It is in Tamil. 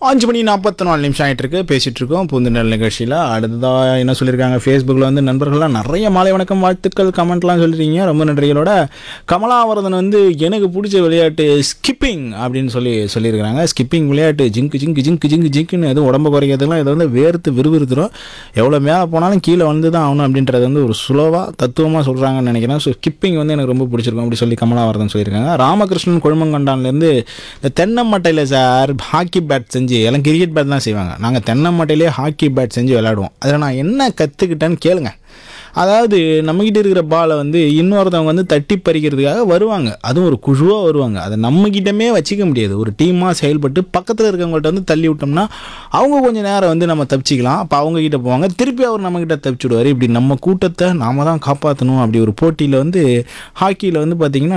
அஞ்சு மணி நாற்பத்தி நாலு நிமிஷம் ஆகிட்டு இருக்கு பேசிட்டு இருக்கோம் புதுநெல் நிகழ்ச்சியில் அடுத்ததாக என்ன சொல்லியிருக்காங்க ஃபேஸ்புக்கில் வந்து நண்பர்கள்லாம் நிறைய மாலை வணக்கம் வாழ்த்துக்கள் கமெண்ட்லாம் சொல்லிருக்கீங்க ரொம்ப நன்றிகளோட கமலாவரதன் வந்து எனக்கு பிடிச்ச விளையாட்டு ஸ்கிப்பிங் அப்படின்னு சொல்லி சொல்லியிருக்கிறாங்க ஸ்கிப்பிங் விளையாட்டு ஜிங்கு ஜிங்கு ஜிங்கு ஜிங்கு ஜிங்குன்னு எதுவும் உடம்பு குறைக்கிறதுலாம் இதை வந்து வேர்த்து விறுவிறுத்துரும் எவ்வளோ மேலே போனாலும் கீழே வந்து தான் ஆகணும் அப்படின்றது வந்து ஒரு சுலோவாக தத்துவமாக சொல்கிறாங்கன்னு நினைக்கிறேன் ஸோ ஸ்கிப்பிங் வந்து எனக்கு ரொம்ப பிடிச்சிருக்கும் அப்படி சொல்லி கமலாவரதன் சொல்லியிருக்காங்க ராமகிருஷ்ணன் கொழுமங்கண்டான்லேருந்து இந்த தென்னமட்டையில் சார் ஹாக்கி பேட் செஞ்சு எல்லாம் கிரிக்கெட் பேட் தான் செய்வாங்க நாங்கள் தென்னமட்டையிலே ஹாக்கி பேட் செஞ்சு விளையாடுவோம் அதில் நான் என்ன கற்றுக்கிட்டேன்னு கேளுங்க அதாவது நம்மக்கிட்ட இருக்கிற பாலை வந்து இன்னொருத்தவங்க வந்து தட்டி பறிக்கிறதுக்காக வருவாங்க அதுவும் ஒரு குழுவாக வருவாங்க அதை நம்மக்கிட்டமே வச்சிக்க முடியாது ஒரு டீமாக செயல்பட்டு பக்கத்தில் இருக்கவங்கள்ட்ட வந்து தள்ளி விட்டோம்னா அவங்க கொஞ்சம் நேரம் வந்து நம்ம தப்பிச்சிக்கலாம் அப்போ அவங்க கிட்ட போவாங்க திருப்பி அவர் நம்மக்கிட்ட தப்பிச்சு விடுவார் இப்படி நம்ம கூட்டத்தை நாம தான் காப்பாற்றணும் அப்படி ஒரு போட்டியில் வந்து ஹாக்கியில் வந்து பார்த்திங்கன்னா